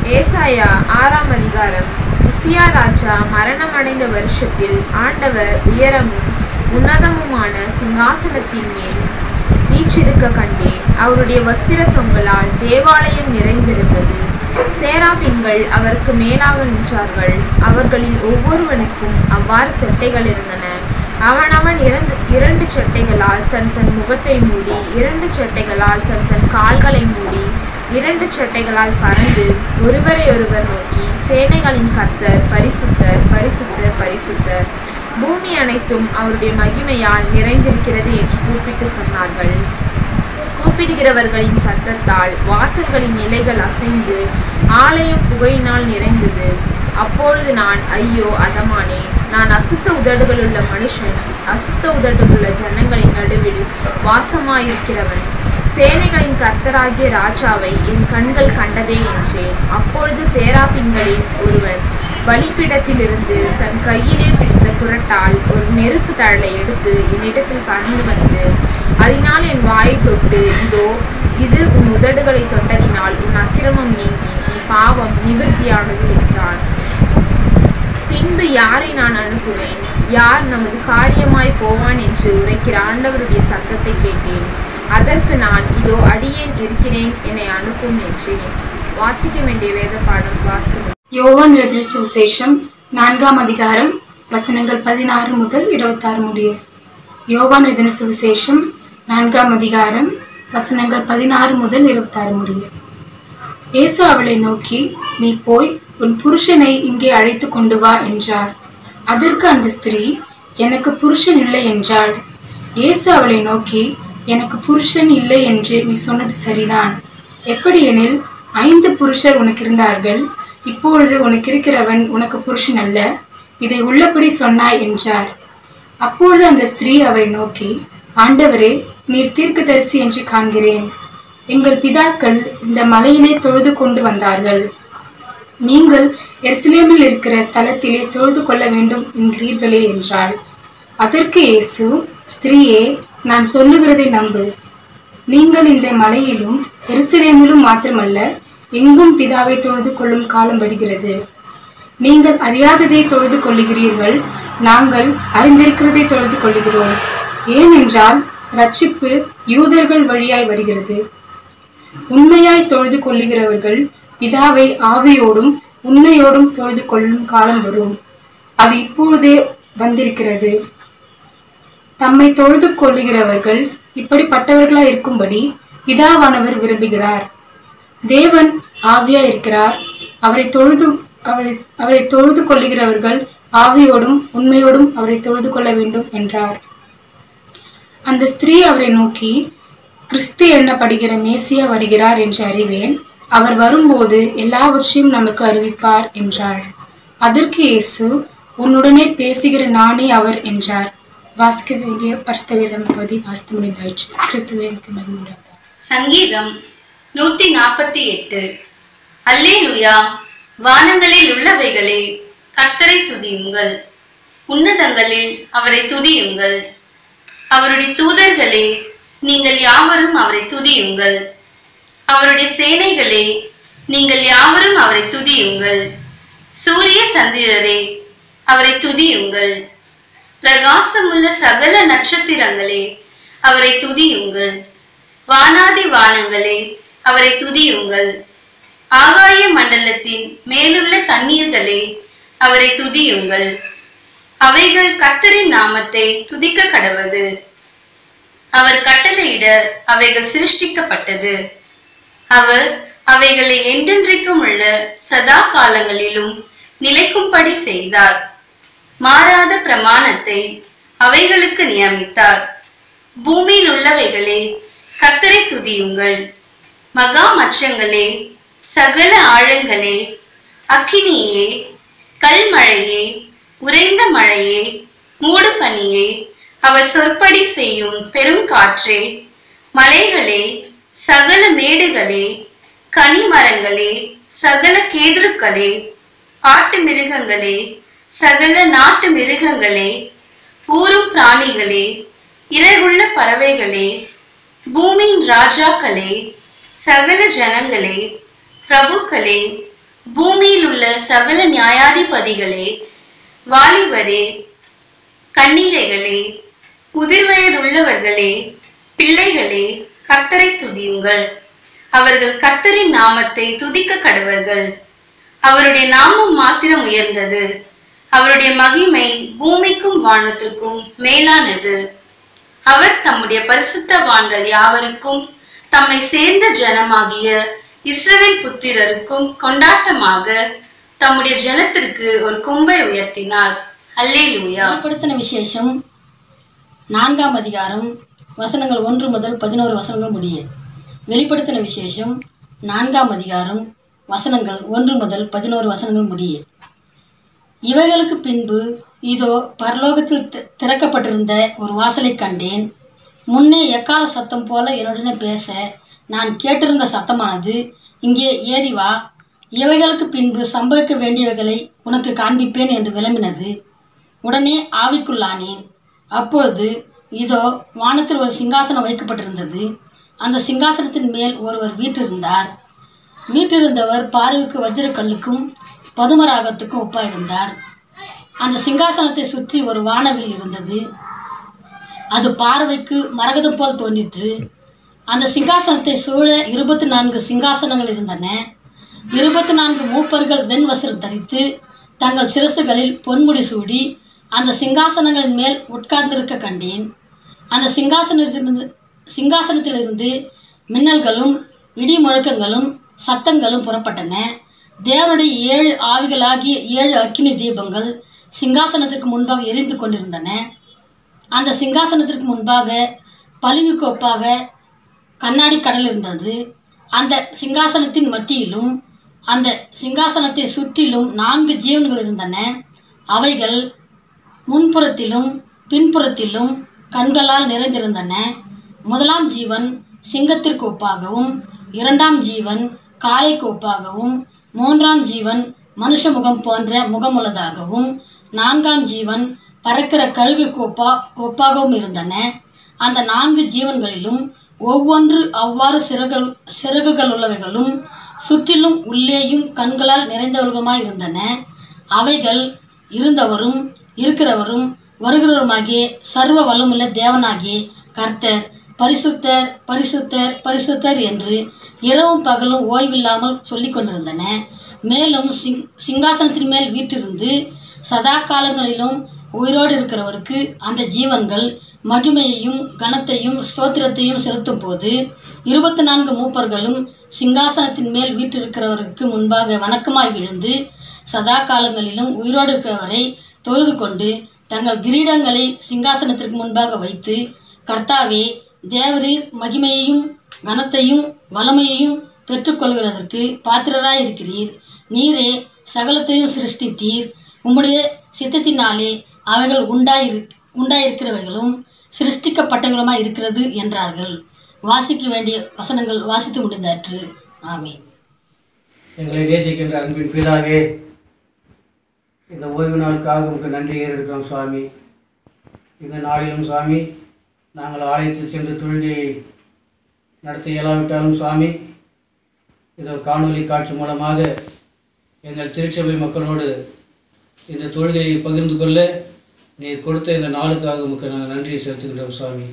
ஏசாயா ஆறாம் அதிகாரம் உசியா ராஜா மரணமடைந்த வருஷத்தில் ஆண்டவர் உயரமும் உன்னதமுமான சிங்காசனத்தின் மேல் வீற்றிருக்க கண்டேன் அவருடைய வஸ்திர தொங்கலால் தேவாலயம் நிறைந்திருந்தது சேராபின்கள் அவருக்கு மேலாக நின்றார்கள் அவர்களில் ஒவ்வொருவனுக்கும் அவ்வாறு செட்டைகள் இருந்தன அவனவன் இரண்டு இரண்டு சட்டைகளால் தன் தன் முகத்தை மூடி இரண்டு சட்டைகளால் தன் தன் கால்களை மூடி இரண்டு சட்டைகளால் பறந்து ஒருவரை ஒருவர் நோக்கி சேனைகளின் கர்த்தர் பரிசுத்தர் பரிசுத்தர் பரிசுத்தர் பூமி அனைத்தும் அவருடைய மகிமையால் நிறைந்திருக்கிறது என்று கூப்பிட்டு சொன்னார்கள் கூப்பிடுகிறவர்களின் சத்தத்தால் வாசல்களின் நிலைகள் அசைந்து ஆலயம் புகையினால் நிறைந்தது அப்பொழுது நான் ஐயோ அதமானே நான் அசுத்த உதடுகளுள்ள மனுஷன் அசுத்த உதடுகளுள்ள ஜனங்களின் நடுவில் வாசமாயிருக்கிறவன் சேனைகளின் கர்த்தராகிய ராஜாவை என் கண்கள் கண்டதே என்றேன் அப்பொழுது சேராபின்களில் ஒருவன் பலிப்பிடத்திலிருந்து தன் கையிலே பிடித்த குரட்டால் ஒரு நெருப்பு தழலை எடுத்து என்னிடத்தில் பறந்து வந்து அதனால் என் வாயை தொட்டு இதோ இது உன் உதடுகளை தொட்டதினால் உன் அக்கிரமம் நீங்கி உன் பாவம் நிவிருத்தியானது என்றான் பின்பு யாரை நான் அனுப்புவேன் யார் நமது காரியமாய் போவான் என்று உரைக்கிற ஆண்டவருடைய சத்தத்தை கேட்டேன் அதற்கு நான் இதோ அடியேன் இருக்கிறேன் என்னை அனுப்பும் என்றேன் வாசிக்க வேண்டிய வேத பாடம் வாஸ்து யோவான் எழுதிய சுவிசேஷம் நான்காம் அதிகாரம் வசனங்கள் பதினாறு முதல் இருபத்தாறு முடிய யோவான் எழுதின சுவிசேஷம் நான்காம் அதிகாரம் வசனங்கள் பதினாறு முதல் இருபத்தாறு முடிய இயேசு அவளை நோக்கி நீ போய் உன் புருஷனை இங்கே அழைத்து கொண்டு வா என்றார் அதற்கு அந்த ஸ்திரீ எனக்கு புருஷன் இல்லை என்றாள் இயேசு அவளை நோக்கி எனக்கு புருஷன் இல்லை என்று நீ சொன்னது சரிதான் எப்படியெனில் ஐந்து புருஷர் உனக்கு இருந்தார்கள் இப்பொழுது உனக்கு இருக்கிறவன் உனக்கு புருஷன் அல்ல இதை உள்ளபடி சொன்னாய் என்றார் அப்பொழுது அந்த ஸ்திரீ அவரை நோக்கி ஆண்டவரே நீர் தீர்க்கதரிசி என்று காண்கிறேன் எங்கள் பிதாக்கள் இந்த மலையிலே தொழுது கொண்டு வந்தார்கள் நீங்கள் எருசலேமில் இருக்கிற ஸ்தலத்திலே தொழுது கொள்ள வேண்டும் என்கிறீர்களே என்றாள் அதற்கு இயேசு ஸ்திரீயே நான் சொல்லுகிறதை நம்பு நீங்கள் இந்த மலையிலும் எருசலேமிலும் மாத்திரமல்ல எங்கும் பிதாவை தொழுது கொள்ளும் காலம் வருகிறது நீங்கள் அறியாததை தொழுது கொள்ளுகிறீர்கள் நாங்கள் அறிந்திருக்கிறதை தொழுது கொள்ளுகிறோம் ஏனென்றால் ரட்சிப்பு யூதர்கள் வழியாய் வருகிறது உண்மையாய் தொழுது கொள்ளுகிறவர்கள் பிதாவை ஆவியோடும் உண்மையோடும் தொழுது கொள்ளும் காலம் வரும் அது இப்பொழுதே வந்திருக்கிறது தம்மை தொழுது கொள்ளுகிறவர்கள் இப்படிப்பட்டவர்களாய் இருக்கும்படி பிதாவானவர் விரும்புகிறார் தேவன் ஆவியா இருக்கிறார் அவரை தொழுது அவரை அவரை தொழுது கொள்ளுகிறவர்கள் ஆவியோடும் உண்மையோடும் அவரை தொழுது கொள்ள வேண்டும் என்றார் அந்த ஸ்திரீ அவரை நோக்கி கிறிஸ்து எண்ணப்படுகிற மேசியா வருகிறார் என்று அறிவேன் அவர் வரும்போது எல்லாவற்றையும் நமக்கு அறிவிப்பார் என்றாள் அதற்கு இயேசு உன்னுடனே பேசுகிற நானே அவர் என்றார் வாசிக்க வேண்டிய பரிசுத்தவேதம் பகுதி வாசித்து முடிந்தாயிற்று கிறிஸ்துவேனுக்கு மகிமுண்டார் சங்கீதம் நூத்தி நாற்பத்தி எட்டு அல்லேலுயா வானங்களில் உள்ளவைகளே கர்த்தரை துதியுங்கள் உன்னதங்களில் அவரை துதியுங்கள் அவருடைய தூதர்களே நீங்கள் யாவரும் அவரை துதியுங்கள் அவருடைய சேனைகளே நீங்கள் யாவரும் அவரை துதியுங்கள் சூரிய சந்திரரே அவரை துதியுங்கள் பிரகாசமுள்ள சகல நட்சத்திரங்களே அவரை துதியுங்கள் வானாதி வானங்களே அவரை துதியுங்கள் ஆகாய மண்டலத்தின் மேலுள்ள தண்ணீர்களே அவரை துதியுங்கள் அவைகள் கர்த்தரின் நாமத்தை துதிக்க கடவது அவர் கட்டளையிட அவைகள் சிருஷ்டிக்கப்பட்டது அவர் அவைகளை என்றென்றைக்கும் உள்ள சதா காலங்களிலும் நிலைக்கும்படி செய்தார் மாறாத பிரமாணத்தை அவைகளுக்கு நியமித்தார் பூமியில் உள்ளவைகளே கர்த்தரை துதியுங்கள் மகா மச்சங்களே சகல ஆழங்களே அக்கினியே கல்மழையே உறைந்த மழையே மூடு பனியே அவர் சொற்படி செய்யும் பெருங்காற்றே மலைகளே சகல மேடுகளே கனிமரங்களே சகல கேதுருக்களே ஆட்டு மிருகங்களே சகல நாட்டு மிருகங்களே ஊரும் பிராணிகளே இறகுள்ள பறவைகளே பூமியின் ராஜாக்களே சகல ஜனங்களே பிரபுக்களே பூமியில் உள்ள சகல நியாயாதிபதிகளே வாலிபரே கன்னிகைகளே முதிர்வயதுள்ளவர்களே பிள்ளைகளே கர்த்தரை துதியுங்கள் அவர்கள் கர்த்தரின் நாமத்தை துதிக்க கடவர்கள் அவருடைய நாமம் மாத்திரம் உயர்ந்தது அவருடைய மகிமை பூமிக்கும் வானத்திற்கும் மேலானது அவர் தம்முடைய பரிசுத்தவான்கள் யாவருக்கும் தம்மை சேர்ந்த ஜனமாகிய இஸ்ரவேல் புத்திரருக்கும் கொண்டாட்டமாக தம்முடைய ஜனத்திற்கு ஒரு கொம்பை உயர்த்தினார் அல்லேலூயா வெளிப்படுத்தின விசேஷம் நான்காம் அதிகாரம் வசனங்கள் ஒன்று முதல் பதினோரு வசனங்கள் முடிய வெளிப்படுத்தின விசேஷம் நான்காம் அதிகாரம் வசனங்கள் ஒன்று முதல் பதினோரு வசனங்கள் முடிய இவைகளுக்கு பின்பு இதோ பரலோகத்தில் தி- திறக்கப்பட்டிருந்த ஒரு வாசலை கண்டேன் முன்னே எக்கால சத்தம் போல என்னுடனே பேச நான் கேட்டிருந்த சத்தமானது இங்கே ஏறி வா இவைகளுக்கு பின்பு சம்பவிக்க வேண்டியவைகளை உனக்கு காண்பிப்பேன் என்று விளம்பினது உடனே ஆவிக்குள்ளானேன் அப்பொழுது இதோ வானத்தில் ஒரு சிங்காசனம் வைக்கப்பட்டிருந்தது அந்த சிங்காசனத்தின் மேல் ஒருவர் வீற்றிருந்தார் வீற்றிருந்தவர் பார்வைக்கு வஜ்ரக்கல்லுக்கும் பதுமராகத்துக்கும் ஒப்பாயிருந்தார் அந்த சிங்காசனத்தை சுற்றி ஒரு வானவில் இருந்தது அது பார்வைக்கு மரகதம் போல் தோன்றிற்று அந்த சிங்காசனத்தை சூழ இருபத்தி நான்கு சிங்காசனங்கள் இருந்தன இருபத்தி நான்கு மூப்பர்கள் வெண் வஸ்திரம் தரித்து தங்கள் சிரசுகளில் பொன்முடி சூடி அந்த சிங்காசனங்களின் மேல் உட்கார்ந்திருக்க கண்டேன் அந்த சிங்காசனத்திலிருந்து சிங்காசனத்திலிருந்து மின்னல்களும் இடி முழக்கங்களும் சத்தங்களும் புறப்பட்டன தேவனுடைய ஏழு ஆவிகளாகிய ஏழு அக்கினி தீபங்கள் சிங்காசனத்திற்கு முன்பாக எரிந்து கொண்டிருந்தன அந்த சிங்காசனத்திற்கு முன்பாக பளிங்குக்கு ஒப்பாக கண்ணாடி கடல் இருந்தது அந்த சிங்காசனத்தின் மத்தியிலும் அந்த சிங்காசனத்தை சுற்றிலும் நான்கு ஜீவன்கள் இருந்தன அவைகள் முன்புறத்திலும் பின்புறத்திலும் கண்களால் நிறைந்திருந்தன முதலாம் ஜீவன் சிங்கத்திற்கு ஒப்பாகவும் இரண்டாம் ஜீவன் காளைக்கு ஒப்பாகவும் மூன்றாம் ஜீவன் மனுஷ முகம் போன்ற முகமுள்ளதாகவும் நான்காம் ஜீவன் பறக்கிற கழுகுக்கு ஒப்பா ஒப்பாகவும் இருந்தன அந்த நான்கு ஜீவன்களிலும் ஒவ்வொன்று அவ்வாறு சிறகுகள் சிறகுகள் உள்ளவைகளும் சுற்றிலும் உள்ளேயும் கண்களால் நிறைந்தவர்களுமாய் இருந்தன அவைகள் இருந்தவரும் இருக்கிறவரும் வருகிறவருமாகிய சர்வ வல்லமுள்ள தேவனாகிய கர்த்தர் பரிசுத்தர் பரிசுத்தர் பரிசுத்தர் என்று இரவும் பகலும் ஓய்வில்லாமல் சொல்லிக் கொண்டிருந்தன மேலும் சிங் சிங்காசனத்தின் மேல் வீற்றிருந்து சதா காலங்களிலும் உயிரோடு இருக்கிறவருக்கு அந்த ஜீவன்கள் மகிமையையும் கனத்தையும் ஸ்தோத்திரத்தையும் செலுத்தும் போது இருபத்தி நான்கு மூப்பர்களும் சிங்காசனத்தின் மேல் வீற்றிருக்கிறவருக்கு முன்பாக வணக்கமாய் விழுந்து சதா காலங்களிலும் உயிரோடு இருக்கிறவரை தொழுது கொண்டு தங்கள் கிரீடங்களை சிங்காசனத்திற்கு முன்பாக வைத்து கர்த்தாவே தேவரீர் மகிமையையும் கனத்தையும் வல்லமையையும் பெற்றுக்கொள்கிறதற்கு பாத்திரராய் இருக்கிறீர் நீரே சகலத்தையும் சிருஷ்டித்தீர் உம்முடைய சித்தத்தினாலே அவைகள் உண்டாயிரு உண்டாயிருக்கிறவைகளும் சிருஷ்டிக்கப்பட்டவர்களுமாய் இருக்கிறது என்றார்கள் வாசிக்க வேண்டிய வசனங்கள் வாசித்து முடிந்தாற்று ஆமென் எங்களை நேசிக்கின்ற அன்பின் பிதாவே இந்த ஓய்வு நாளுக்காக உங்களுக்கு நன்றி ஏறெடுக்கிறோம் சுவாமி இந்த நாளிலும் சுவாமி நாங்கள் ஆலயத்தில் சென்று தொழுகையை நடத்த இயலாவிட்டாலும் சுவாமி இதோ காணொளி காட்சி மூலமாக எங்கள் திருச்சபை மக்களோடு இந்த தொழுகையை பகிர்ந்து கொள்ள நீர் கொடுத்த இந்த நாளுக்காக உமக்கு நாங்கள் நன்றியை செலுத்துகின்றோம் சுவாமி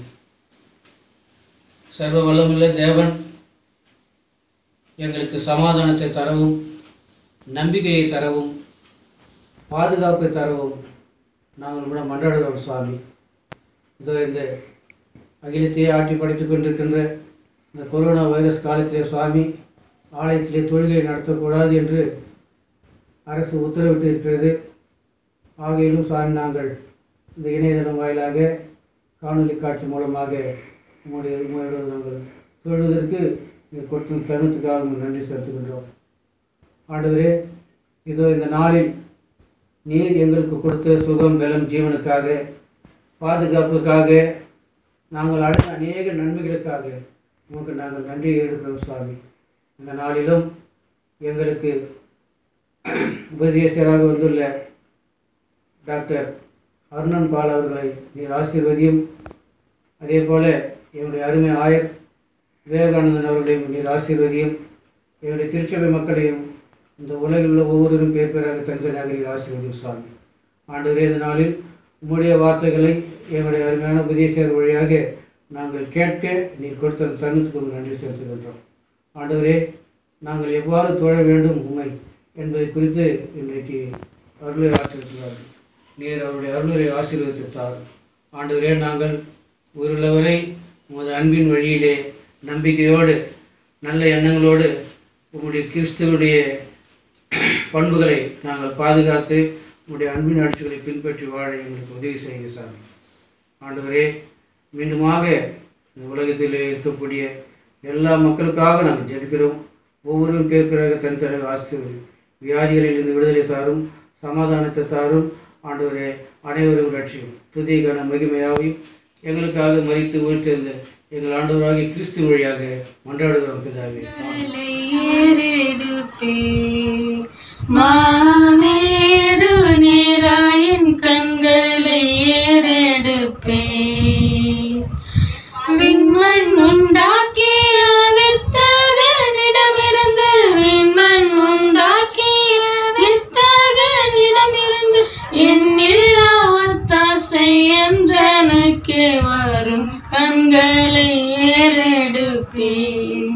சர்வ வல்லமுள்ள தேவன் எங்களுக்கு சமாதானத்தை தரவும் நம்பிக்கையை தரவும் பாதுகாப்பை தரவும் நாங்கள் கூட மன்றாடுகிறோம் சுவாமி இதோ இந்த அகிலத்தையே ஆட்டி படைத்துக் கொண்டிருக்கின்ற இந்த கொரோனா வைரஸ் காலத்திலே சுவாமி ஆலயத்திலே தொழுகை நடத்தக்கூடாது என்று அரசு உத்தரவிட்டு இருக்கிறது ஆகையிலும் சுவாமி நாங்கள் இந்த இணையதளம் வாயிலாக காணொலி காட்சி மூலமாக உங்களுடைய உங்களோட நாங்கள் தொழுவதற்கு நீங்கள் கொடுத்த தருணத்துக்காக உங்களுக்கு நன்றி செலுத்துகின்றோம் ஆண்டவரே இதோ இந்த நாளில் நீர் எங்களுக்கு கொடுத்த சுகம் பலம் ஜீவனுக்காக பாதுகாப்புக்காக நாங்கள் அடுத்த அநேக நன்மைகளுக்காக உமக்கு நாங்கள் நன்றி எடுக்கிறோம் சுவாமி இந்த நாளிலும் எங்களுக்கு உபதேசராக வந்துள்ள டாக்டர் அருணன் பால் அவர்களை நீர் ஆசீர்வதியும் அதே போல என்னுடைய அருமை ஆயர் விவேகானந்தன் அவர்களையும் நீர் ஆசீர்வதியும் என்னுடைய திருச்சபை மக்களையும் இந்த உலகில் உள்ள ஒவ்வொருவரும் பேர் பேராக தனித்தனியாக நீர் ஆசீர்வதியும் சுவாமி ஆண்டவரே இந்த நாளில் உம்முடைய வார்த்தைகளை எங்களுடைய அருமையான உபதேசர் வழியாக நாங்கள் கேட்க நீர் கொடுத்த அந்த தருணத்துக்கு ஒரு நன்றி செலுத்துகின்றோம் ஆண்டவரே நாங்கள் எவ்வாறு தொழ வேண்டும் உண்மை என்பதை குறித்து இன்றைக்கு அருளை ஆற்றிருக்கிறார்கள் நீர் அவருடைய அருளுரை ஆசீர்வதித்தார் ஆண்டவரே நாங்கள் உயிருள்ளவரை உமது அன்பின் வழியிலே நம்பிக்கையோடு நல்ல எண்ணங்களோடு உம்முடைய கிறிஸ்துவனுடைய பண்புகளை நாங்கள் பாதுகாத்து உம்முடைய அன்பின் ஆட்சிகளை பின்பற்றி வாழ எங்களுக்கு உதவி செய்யுங்க சாமி ஆண்டவரே மீண்டுமாக இந்த உலகத்தில் இருக்கக்கூடிய எல்லா மக்களுக்காக நாங்கள் ஜெபிக்கிறோம் ஒவ்வொருவரும் பேர் பேராக தனித்தனியாக ஆசிரியர் வியாதிகளில் இருந்து விடுதலை தாரும் சமாதானத்தை தாரும் ஆண்டவரே அனைவரும் ரட்சியும் துதிக்கான மகிமையாவையும் எங்களுக்காக மறித்து உயிர்த்தெழுந்த எங்கள் ஆண்டவராகிய கிறிஸ்து வழியாக மன்றாடுகிறோம் பிதாவே ஏறெடுப்பே மானேறு நேராயின் கண்களை ஏறெடுப்பே விண்மண் உண்டாக்கிய வித்தகனிடமிருந்து விண்மண் உண்டாக்கிய வித்தகனிடமிருந்து என்னில்லா ஒத்தாசை என்றனுக்கே வரும் கண்களை ஏறெடுப்பேன்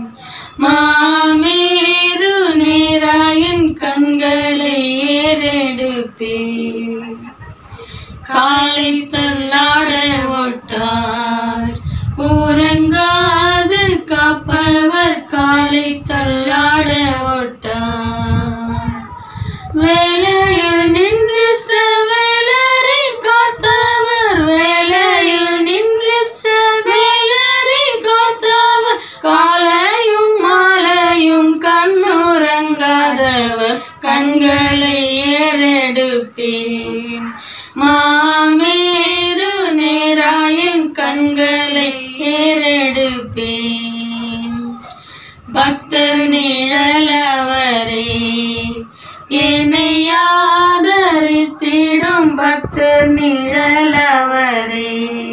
மாமேரு நேராயன் கண்களை ஏறெடுப்பேன் காலை தள்ளாட ஒட்டார் உறங்காது காப்பவர் காலை தள்ளாட ஒட்டார் வேலையில் நின்று செவேலரை காத்தவர் வேலையில் நின்று செவேலரை காத்தவர் காலையும் மாலையும் கண்ணுறங்காதவர் கண்களை ஏறெடுப்பேன் மாமேரு நேராயன் கண்களை ஏறெடுப்பேன் பக்தர் நிழலவரே என்னை ஆதரித்திடும் பக்தர் நிழலவரே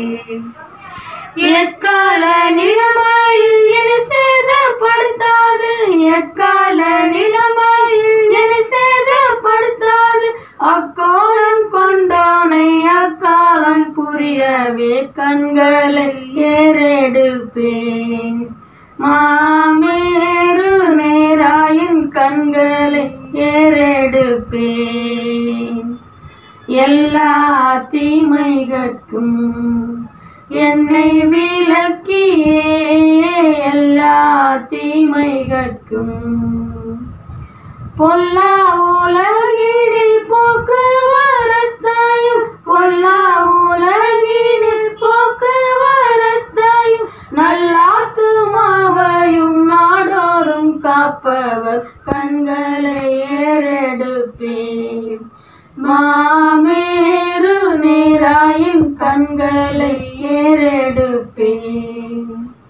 எக்கால நிலமாயில் என்னை சேதப்படுத்தாது எக்கால நிலமாயில் என்னை சேதப்படுத்தாது அக்கோலம் கொண்டோனை அக்காலம் புரியவே கண்களை ஏறெடுப்பேன் மாமேரு நேராயின் கண்களை ஏறெடுப்பேன் எல்லா தீமைகட்கும் என்னை விலக்கியே எல்லா தீமைகட்கும் பொல்லா உலகினில் போக்குவரத்தாயும் பொல்லா உலகினில் போக்குவரத்தாயும் நல்லாத்துமாவையும் நாடோறும் காப்பவர் கண்களை ஏறெடுப்பேன் மாமேரு நேராயின் கண்களை ஏறெடுப்பேன்